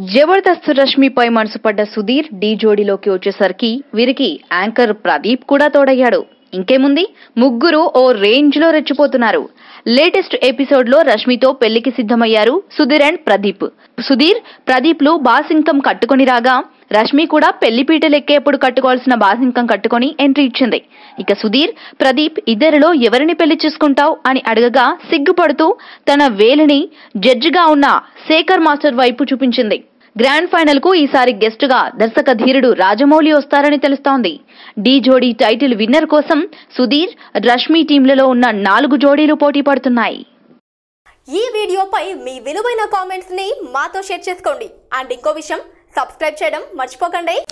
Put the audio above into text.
జబర్దస్త్ రష్మిపై మనసు పడ్డ సుధీర్ ఢీ జోడీలోకి వచ్చేసరికి వీరికి యాంకర్ ప్రదీప్ కూడా తోడయ్యాడు ఇంకేముంది ముగ్గురు ఓ రేంజ్ లో రెచ్చిపోతున్నారు లేటెస్ట్ ఎపిసోడ్ లో రష్మితో పెళ్లికి సిద్ధమయ్యారు సుధీర్ అండ్ ప్రదీప్ సుధీర్ ప్రదీప్ లు బాసింకం కట్టుకొని రాగా రష్మి కూడా పెళ్లి పీటలెక్కేప్పుడు కట్టుకోవాల్సిన బాసింకం కట్టుకొని ఎంట్రీ ఇచ్చింది ఇక సుధీర్ ప్రదీప్ ఇద్దరిలో ఎవరిని పెళ్లి చేసుకుంటావ్ అని అడగగా సిగ్గుపడుతూ తన వేలిని జడ్జిగా ఉన్న శేఖర్ మాస్టర్ వైపు చూపించింది గ్రాండ్ ఫైనల్ కు ఈసారి గెస్ట్ గా దర్శక ధీరుడు రాజమౌళి వస్తారని తెలుస్తోంది డి జోడీ టైటిల్ విన్నర్ కోసం సుధీర్ రష్మి టీంలలో ఉన్న నాలుగు జోడీలు పోటీ పడుతున్నాయి ఈ వీడియోపై మీ విలువైన కామెంట్స్ ని మాతో షేర్ చేసుకోండి అండ్ ఇంకో విషయం సబ్స్క్రైబ్ చేయడం మర్చిపోకండి